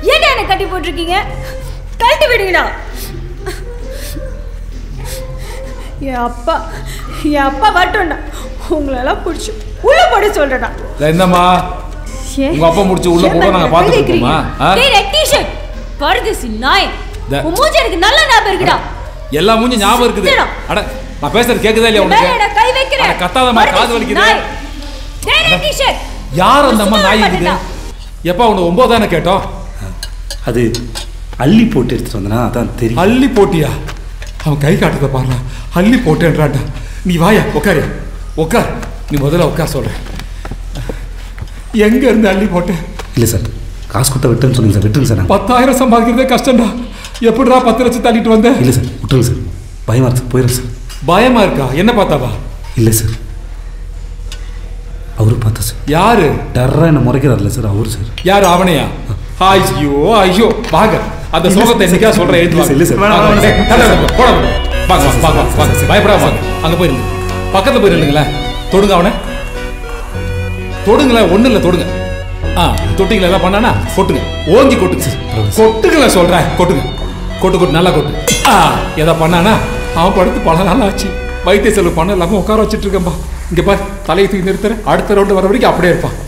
ஏன்டா என்ன கட்டி போட்டிருக்கீங்க கழட்டி விடுங்கடா என் அப்பா என் அப்பா வரட்டும்டா உங்களெல்லாம் பிடிச்சி உள்ள போட சொல்றடா இல்ல, என்னம்மா உங்க அப்பா முடிச்சு உள்ள போட நாங்க பாத்துட்டு இருக்கோமா ஆ? டேய் ரெட் டி-ஷர்ட் பரதேசி நாய் இந்த- உன் மூஞ்சி எனக்கு நல்ல ஞாபகம் இருக்குடா எல்லா மூஞ்சி ஞாபகம் இருக்குது சுத்தடா. அட நான் பேசுறது கேக்குதா இல்லையா என் மேல உனக்கு நான் கை வைக்கிறேன் அட, கத்தாதம்மா, காது பரதேசி வலிக்குது. நாய். டேய் ரெட் டி-ஷர்ட் யார் அந்த அம்மா சுத்தமா நாய் இருக்குது பண்ணுடா. எப்பா உனக்கு ஒன்பது தானே கேட்டோம் அது அள்ளி போட்டு எடுத்துட்டு வந்தனா அதான் தெரியும் அள்ளி போட்டியா அவன் கை காட்டுறத பாருடா அள்ளி போட்டேன்றான்டா நீ வாயா உட்காரு உட்கார் நீ முதல்ல உட்கார் சொல்றேன் எங்க இருந்து அள்ளி போட்டேன் இல்லை சார் காசு கொடுத்தா விட்டுன்னு சொன்னீங்க சார் விட்டுருங்க சார் நான் பத்தாயிரம் சம்பாதிக்கிறதே கஷ்டம்டா எப்படிடா பத்து லட்சம் தள்ளிட்டு வந்த இல்லை சார் விட்டுருங்க சார் பயமா இருக்கு சார் போயிடுங்க சார் பயமா இருக்கா என்ன பார்த்தாவா இல்லை சார் அவரு பார்த்தா சார் யாரு டர்ரா என்ன முறைக்கிறார்ல சார் அவரு சார் யாரு அவனையா ஐயோ ஐயோ வாங்க அந்த இல்ல சோகத்தை சார், என்னைக்கா இல்ல சொல்றேன் சார், இல்ல சார். வாங்க, வாங்க, டேய், தள்ளு, தள்ளு, போடா, போடா. வாங்க வாங்க வாங்க வாங்க, வாங்க பயப்படாம வாங்க அங்க போயிருங்க பக்கத்துல போயிருங்களேன் தொடுங்க அவனை தொடுங்களேன் ஒண்ணு இல்ல தொடுங்க ஆ தொட்டிங்களா எல்லாம் பண்ணானா கொட்டுங்க ஓங்கி கொட்டுங்க கொட்டுங்களேன் சொல்றேன் கொட்டுங்க கொட்டு கொட்டு நல்லா கொட்டு ஆ எதை பண்ணானா அவன் படுத்து பல நாள் ஆச்சு வைத்திய செலவு பண்ண இல்லாம உட்கார வச்சிட்டு இருக்கேன்பா இங்க பார் தலையை தூக்கி நிறுத்துறேன் அடுத்த ரவுண்டு வர வரைக்கும் அப்படியே இருப்பான்